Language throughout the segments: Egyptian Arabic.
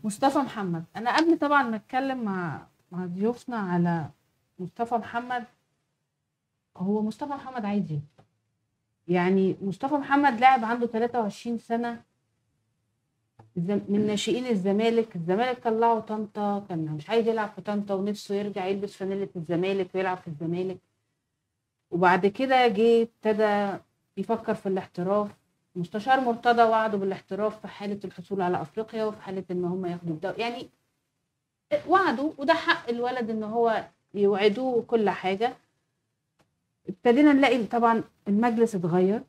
مصطفى محمد انا قبل طبعا ما اتكلم مع مع ضيوفنا على مصطفى محمد هو مصطفى محمد عايز ايه يعني مصطفى محمد لاعب عنده 23 سنه الزم- من ناشئين الزمالك الزمالك طلعه طنطا كان مش عايز يلعب في طنطا ونفسه يرجع يلبس فانيلة الزمالك ويلعب في الزمالك وبعد كده جه ابتدى يفكر في الاحتراف مستشار مرتضى وعده بالاحتراف في حالة الحصول على أفريقيا وفي حالة إن هم ياخدوا الدوري يعني وعده وده حق الولد إن هو يوعدوه كل حاجة ابتدينا نلاقي طبعا المجلس اتغير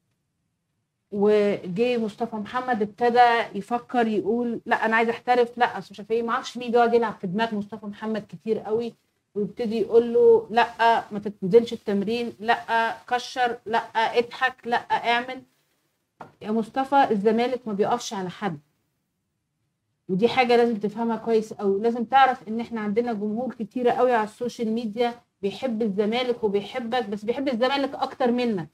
وجه مصطفى محمد ابتدى يفكر يقول لا انا عايز احترف لا اصل مش عارف ايه ما اعرفش مين بيقعد يلعب في دماغ مصطفى محمد كتير قوي ويبتدي يقول له لا ما تنزلش التمرين لا كشر لا اضحك لا اعمل يا مصطفى الزمالك ما بيقفش على حد ودي حاجه لازم تفهمها كويس او لازم تعرف ان احنا عندنا جمهور كتيره قوي على السوشيال ميديا بيحب الزمالك وبيحبك بس بيحب الزمالك اكتر منك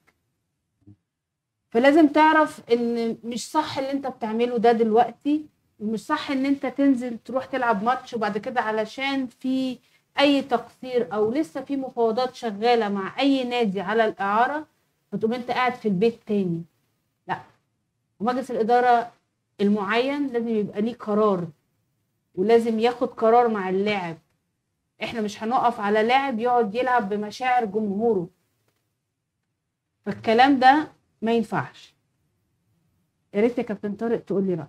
فلازم تعرف ان مش صح اللي انت بتعمله ده دلوقتي ومش صح ان انت تنزل تروح تلعب ماتش وبعد كده علشان في اي تقصير او لسه في مفاوضات شغاله مع اي نادي على الاعاره فتقوم انت قاعد في البيت تاني لا ومجلس الاداره المعين لازم يبقى ليه قرار ولازم ياخد قرار مع اللاعب احنا مش هنقف على لاعب يقعد يلعب بمشاعر جمهوره فالكلام ده ما ينفعش يا ريت يا كابتن طارق تقول لي رأيك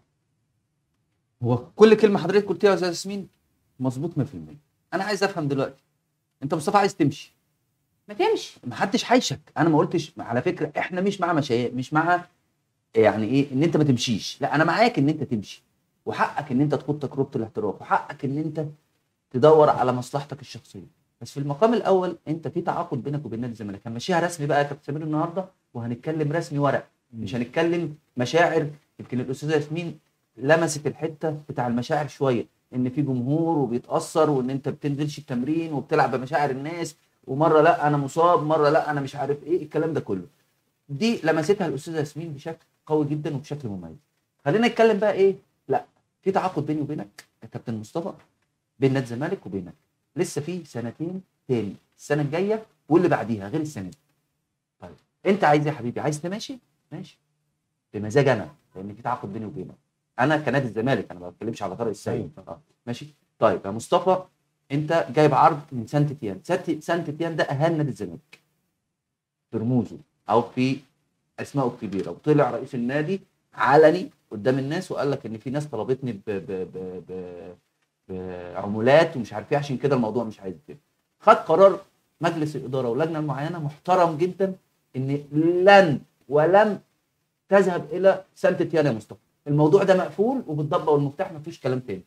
هو كل كلمه حضرتك قلتيها يا استاذ ياسمين مظبوط 100% انا عايز افهم دلوقتي انت مصطفى عايز تمشي ما تمشي محدش حايشك انا ما قلتش على فكره احنا مش مع مشايا مش مع يعني ايه ان انت ما تمشيش لا انا معاك ان انت تمشي وحقك ان انت تخوض تجربه الاحتراف وحقك ان انت تدور على مصلحتك الشخصيه بس في المقام الاول انت في تعاقد بينك وبين نادي الزمالك هنمشيها رسمي بقى يا كابتن سمير النهارده وهنتكلم رسمي ورق مش هنتكلم مشاعر يمكن الاستاذه ياسمين لمست الحته بتاع المشاعر شويه ان في جمهور وبيتاثر وان انت بتنزلش التمرين وبتلعب بمشاعر الناس ومره لا انا مصاب مره لا انا مش عارف ايه الكلام ده كله دي لمستها الاستاذه ياسمين بشكل قوي جدا وبشكل مميز خلينا نتكلم بقى ايه لا في تعاقد بيني وبينك يا كابتن مصطفى بين نادي الزمالك وبينك لسه في سنتين تاني السنه الجايه واللي بعديها غير السنه دي طيب انت عايز ايه يا حبيبي عايز تماشي ماشي بمزاج انا لان في تعاقد بيني وبينك انا كنادي الزمالك انا ما بتكلمش على طارق السيد اه ماشي طيب يا مصطفى انت جايب عرض من سانت تيان سانت سانت تيان ده اهل نادي الزمالك في رموزه او في اسمائه الكبيره وطلع رئيس النادي علني قدام الناس وقال لك ان في ناس طلبتني ب ب ب ب بعمولات ومش عارف ايه عشان كده الموضوع مش عايز كده خد قرار مجلس الاداره ولجنه معينه محترم جدا ان لن ولم تذهب الى سانت تيان يا مصطفى الموضوع ده مقفول وبالضبه والمفتاح مفيش كلام تاني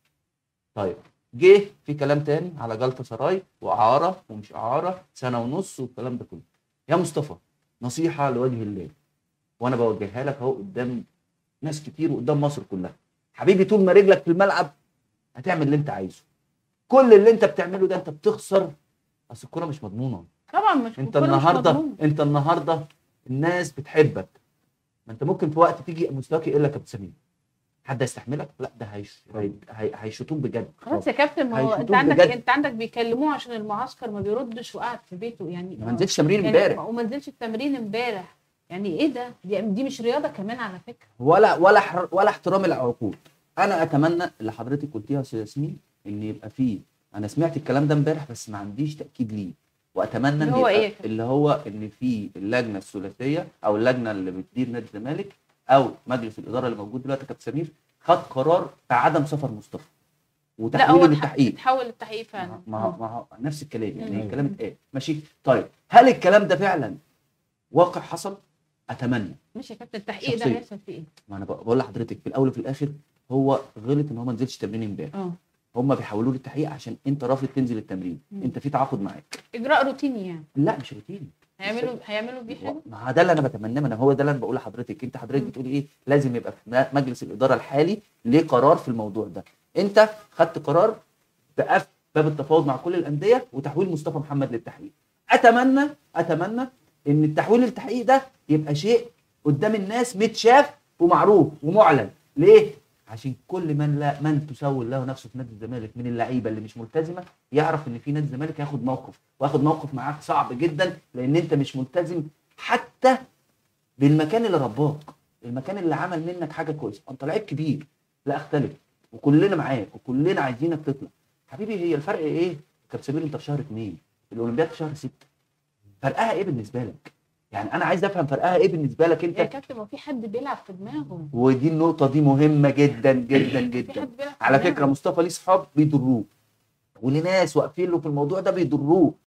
طيب جه في كلام تاني على جلطه سراي واعاره ومش اعاره سنه ونص والكلام ده كله يا مصطفى نصيحه لوجه الله وانا بوجهها لك اهو قدام ناس كتير وقدام مصر كلها حبيبي طول ما رجلك في الملعب هتعمل اللي انت عايزه كل اللي انت بتعمله ده انت بتخسر اصل الكوره مش مضمونه طبعا مش انت الكورة مش النهارده مضمونة. انت النهارده الناس بتحبك ما انت ممكن في وقت تيجي مستواك يقل لك يا ابو سمير حد هيستحملك لا ده هيش... هي... هي... هيشوطوه بجد خلاص يا كابتن ما هو انت هيشوطوه عندك بجد. انت عندك بيكلموه عشان المعسكر ما بيردش وقاعد في بيته يعني ما نزلش تمرين يعني امبارح وما نزلش التمرين امبارح يعني ايه ده دي, دي مش رياضه كمان على فكره ولا ولا حر... ولا احترام العقود انا اتمنى اللي حضرتك قلتيها يا استاذ ياسمين ان يبقى فيه انا سمعت الكلام ده امبارح بس ما عنديش تاكيد ليه واتمنى اللي ان هو يبقى إيه يا كابتن؟ اللي هو ان في اللجنه الثلاثيه او اللجنه اللي بتدير نادي الزمالك او مجلس الاداره اللي موجود دلوقتي يا كابتن سمير خد قرار بعدم سفر مصطفى لا وتحويله هو للتحقيق تحول للتحقيق فعلا ما هو ما هو نفس الكلام يعني مم. الكلام اتقال ماشي طيب هل الكلام ده فعلا واقع حصل؟ اتمنى مش يا كابتن التحقيق ده شخصية. هيحصل فيه ايه؟ ما انا بقول لحضرتك في الاول وفي الاخر هو غلط ان هو ما نزلش تمرين امبارح اه هم بيحولوا لي التحقيق عشان انت رافض تنزل التمرين مم. انت في تعاقد معاك اجراء روتيني يعني لا مش روتيني هيعملوا هيعملوا بيه حاجه ما هو ده اللي انا بتمناه ما انا هو ده اللي انا بقول لحضرتك انت حضرتك مم. بتقولي ايه لازم يبقى في مجلس الاداره الحالي ليه قرار في الموضوع ده انت خدت قرار بقفل باب التفاوض مع كل الانديه وتحويل مصطفى محمد للتحقيق اتمنى اتمنى ان التحويل للتحقيق ده يبقى شيء قدام الناس متشاف ومعروف ومعلن ليه عشان كل من لا من تسول له نفسه في نادي الزمالك من اللعيبه اللي مش ملتزمه يعرف ان في نادي الزمالك هياخد موقف واخد موقف معاك صعب جدا لان انت مش ملتزم حتى بالمكان اللي رباك المكان اللي عمل منك حاجه كويسه انت لعيب كبير لا اختلف وكلنا معاك وكلنا عايزينك تطلع حبيبي هي الفرق ايه كابتن سمير انت في شهر اثنين الاولمبياد في شهر ستة فرقها ايه بالنسبه لك يعني انا عايز افهم فرقها ايه بالنسبه لك يا انت كابتن ما في حد بيلعب في دماغه ودي النقطه دي مهمه جدا جدا في جدا حد بيلعب في على دماغه. فكره مصطفى ليه صحاب بيضروه ولناس واقفين له في الموضوع ده بيضروه